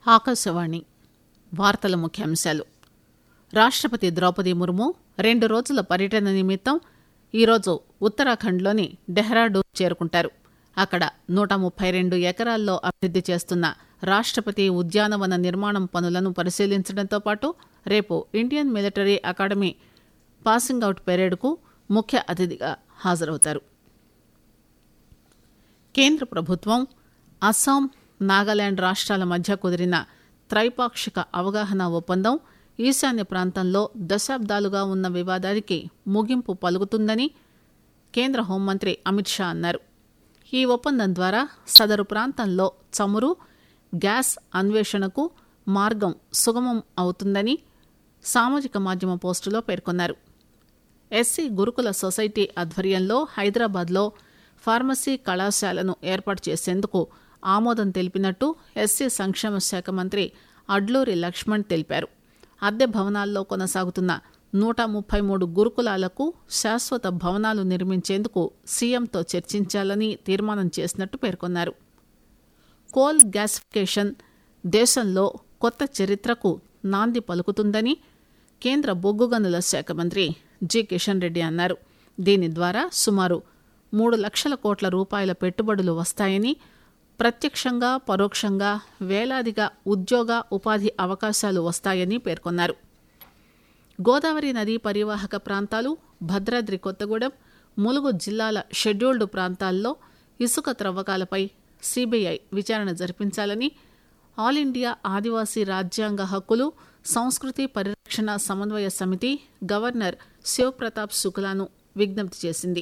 ఆకాశవాణి వార్తల ముఖ్యాంశాలు రాష్టపతి ద్రౌపది ముర్ము రెండు రోజుల పర్యటన నిమిత్తం ఈరోజు ఉత్తరాఖండ్లోని డెహ్రాడూన్ చేరుకుంటారు అక్కడ నూట ముప్పై రెండు ఎకరాల్లో అభివృద్ది చేస్తున్న రాష్టపతి ఉద్యానవన నిర్మాణం పనులను పరిశీలించడంతో పాటు రేపు Indian military academy passing out పెరేడ్కు ముఖ్య అతిథిగా హాజరవుతారు కేంద్ర ప్రభుత్వం అస్సాం నాగాలాండ్ రాష్ట్రాల మధ్య కుదిరిన త్రైపాక్షిక అవగాహన ఒప్పందం ఈశాన్య ప్రాంతంలో దశాబ్దాలుగా ఉన్న వివాదానికి ముగింపు పలుకుతుందని కేంద్ర హోంమంత్రి అమిత్ షా అన్నారు ఈ ఒప్పందం ద్వారా సదరు ప్రాంతంలో చమురు గ్యాస్ అన్వేషణకు మార్గం సుగమం అవుతుందని సామాజిక మాధ్యమ పోస్టులో పేర్కొన్నారు ఎస్సీ గురుకుల సొసైటీ ఆధ్వర్యంలో హైదరాబాద్లో ఫార్మసీ కళాశాలను ఏర్పాటు చేసేందుకు ఆమోదం తెలిపినట్టు ఎస్సీ సంక్షేమ శాఖ మంత్రి అడ్లూరి లక్ష్మణ్ తెలిపారు అద్దె భవనాల్లో కొనసాగుతున్న నూట ముప్పై మూడు గురుకులాలకు శాశ్వత భవనాలు నిర్మించేందుకు సీఎంతో చర్చించాలని తీర్మానం చేసినట్టు పేర్కొన్నారు కోల్ గ్యాసిఫికేషన్ దేశంలో కొత్త చరిత్రకు నాంది పలుకుతుందని కేంద్ర బొగ్గు గనుల శాఖ మంత్రి జి కిషన్ రెడ్డి అన్నారు దీని ద్వారా సుమారు మూడు లక్షల కోట్ల రూపాయల పెట్టుబడులు వస్తాయని ప్రత్యక్షంగా పరోక్షంగా వేలాదిగా ఉద్యోగ ఉపాధి అవకాశాలు వస్తాయని పేర్కొన్నారు గోదావరి నదీ పరివాహక ప్రాంతాలు భద్రాద్రి కొత్తగూడెం ములుగు జిల్లాల షెడ్యూల్డ్ ప్రాంతాల్లో ఇసుక త్రవ్వకాలపై సిబిఐ విచారణ జరిపించాలని ఆల్ ఇండియా ఆదివాసీ రాజ్యాంగ హక్కులు సంస్కృతి పరిరక్షణ సమన్వయ సమితి గవర్నర్ శివప్రతాప్ శుక్లాను విజ్ఞప్తి చేసింది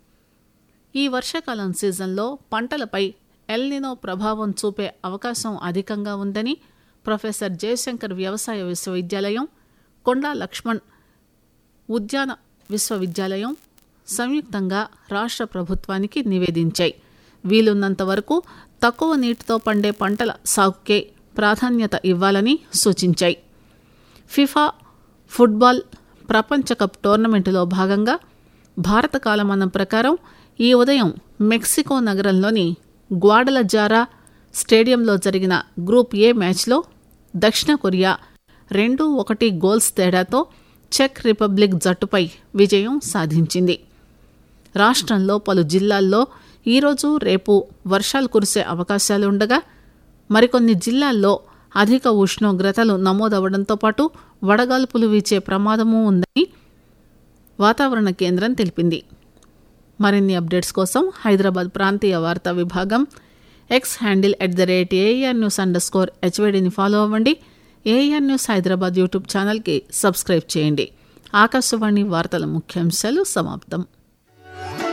ఈ వర్షాకాలం సీజన్లో పంటలపై ఎల్నినో ప్రభావం చూపే అవకాశం అధికంగా ఉందని ప్రొఫెసర్ జయశంకర్ వ్యవసాయ విశ్వవిద్యాలయం కొండా లక్ష్మణ్ ఉద్యాన విశ్వవిద్యాలయం సంయుక్తంగా రాష్ట్ర ప్రభుత్వానికి నివేదించాయి వీలున్నంత వరకు తక్కువ నీటితో పండే పంటల సాగుకే ప్రాధాన్యత ఇవ్వాలని సూచించాయి ఫిఫా ఫుట్బాల్ ప్రపంచ కప్ టోర్నమెంటులో భాగంగా భారత కాలమానం ప్రకారం ఈ ఉదయం మెక్సికో నగరంలోని గ్వాడలజారా స్టేడియంలో జరిగిన గ్రూప్ ఏ మ్యాచ్లో దక్షిణ కొరియా రెండు ఒకటి గోల్స్ తేడాతో చెక్ రిపబ్లిక్ జట్టుపై విజయం సాధించింది రాష్ట్రంలో పలు జిల్లాల్లో ఈరోజు రేపు వర్షాలు కురిసే అవకాశాలుండగా మరికొన్ని జిల్లాల్లో అధిక ఉష్ణోగ్రతలు నమోదవడంతో పాటు వడగాల్పులు వీచే ప్రమాదమూ ఉందని వాతావరణ కేంద్రం తెలిపింది మరిన్ని అప్డేట్స్ కోసం హైదరాబాద్ ప్రాంతీయ వార్తా విభాగం X handle at the rate AIR news underscore హెచ్వేడిని ఫాలో అవ్వండి ఏఆర్ న్యూస్ హైదరాబాద్ యూట్యూబ్ ఛానల్కి సబ్స్క్రైబ్ చేయండి ఆకాశవాణి వార్తల ముఖ్యాంశాలు సమాప్తం